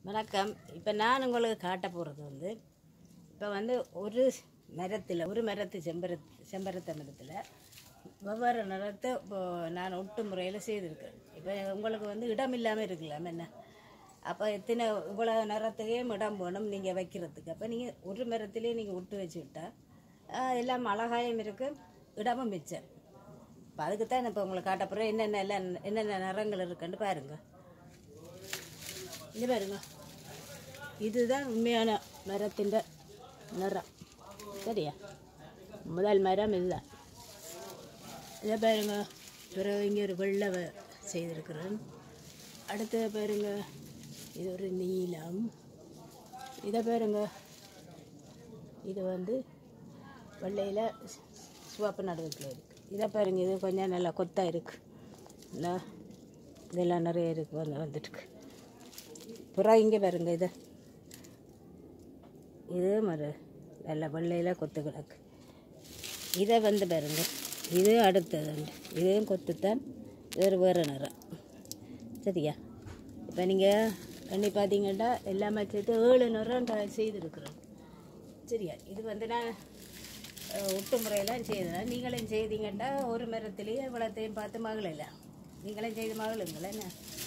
வணக்கம் இப்போ நான் உங்களுக்கு காட்ட போகிறது வந்து இப்போ வந்து ஒரு மரத்தில் ஒரு மரத்து செம்பர செம்பரத்த மரத்தில் வெவ்வேறு நிறத்தை இப்போ நான் ஒட்டு முறையில் செய்திருக்கேன் இப்போ உங்களுக்கு வந்து இடம் இல்லாமல் இருக்கலாம் என்ன அப்போ எத்தனை இவ்வளோ நிறத்துக்கையும் இடம் வேணும் நீங்கள் வைக்கிறதுக்கு அப்போ நீங்கள் ஒரு மரத்திலே நீங்கள் விட்டு வச்சு விட்டா ஆஹ், எல்லாம் அழகாயும் இருக்கும் இடமும் மிச்சம் இப்போ அதுக்கு தான் இப்போ உங்களுக்கு காட்ட போகிறேன் என்னென்ன எல்லாம் என்னென்ன நிறங்கள் இருக்குன்னு பாருங்கள் இங்க பாருங்க இதுதான் உண்மையான மரத்தின் நிறம் சரியா முதல் மரம் இதுதான் இதை பாருங்க பிறகு இங்கே ஒரு வெள்ளை வ- செய்திருக்கிறேன் அடுத்தது பாருங்க இது ஒரு நீலம் இதை பாருங்க இது வந்து வெள்ளையில் சிவப்பு நடுவுக்கில் இருக்குது இதை பாருங்க இது கொஞ்சம் நல்லா கொத்தாக இருக்குது இந்த இதெல்லாம் நிறைய இருக்கு வந்து வந்துட்டுருக்கு புறா இங்கே பாருங்க இது இது மறு நல்ல வெள்ளையில் கொத்து கிடக்கு இதை வந்து பாருங்க இது அடுத்தது உண்டு இதையும் கொத்துத்தான் வேறு வேறு நிறம் சரியா இப்போ நீங்கள் எண்ணி பார்த்தீங்கன்னா எல்லாமே சேர்த்து ஏழு நிறம் ட- செய்திருக்கிறோம் சரியா இது வந்து நான் அஹ், ஒட்டு முறையெல்லாம் செய்தேன் நீங்களும் செய்தீங்கன்னா ஒரு மரத்துலேயே இவ்வளோத்தையும் பார்த்து மகளில் நீங்களும் செய்து மகளுங்களே என்ன